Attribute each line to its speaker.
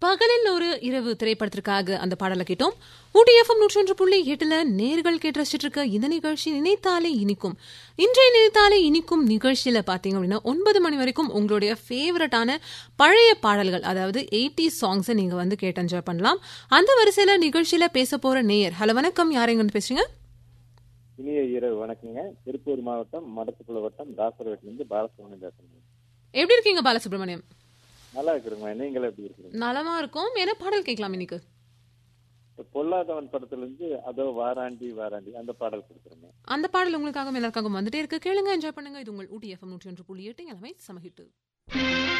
Speaker 1: பகலில் ஒரு இரவு திரைப்படத்திற்காக அந்த பாடலை கேட்டோம் ஊட்டி எஃப்எம் நூற்றி ஒன்று புள்ளி எட்டுல நேர்கள் கேட்டு ரசிச்சிட்டு இருக்க இந்த நிகழ்ச்சி நினைத்தாலே இனிக்கும் இன்றைய நினைத்தாலே இனிக்கும் நிகழ்ச்சியில பாத்தீங்க அப்படின்னா ஒன்பது மணி வரைக்கும் உங்களுடைய ஃபேவரட்டான பழைய பாடல்கள் அதாவது எயிட்டி சாங்ஸை நீங்க வந்து கேட்டு என்ஜாய் பண்ணலாம் அந்த வரிசையில நிகழ்ச்சியில பேச போற நேயர் ஹலோ வணக்கம் யாரைங்க வந்து பேசுறீங்க
Speaker 2: இனிய இரவு வணக்கங்க திருப்பூர் மாவட்டம் மடத்துக்குள்ள வட்டம் தாசரவேட்டிலிருந்து பாலசுப்ரமணியம் பேசுறேங்க
Speaker 1: எப்படி இருக்கீங்க பாலசுப்ரமணியம்
Speaker 2: நல்லா இருக்கிறோங்க நீங்கள் எப்படி இருக்கிறீங்க
Speaker 1: நலமா இருக்கும் என்ன பாடல் கேட்கலாம் இன்னைக்கு
Speaker 2: பொல்லாதவன் படத்துல இருந்து அதோ வாராண்டி வாராண்டி அந்த பாடல் கொடுக்குறேங்க
Speaker 1: அந்த பாடல் உங்களுக்காக எல்லாருக்காக வந்துட்டே இருக்கு கேளுங்க என்ஜாய் பண்ணுங்க இது உங்கள் ஊட்டி எஃப்எம் நூற்றி ஒன்று புள்ளி எட்டு எல்லாமே சமஹிட்டு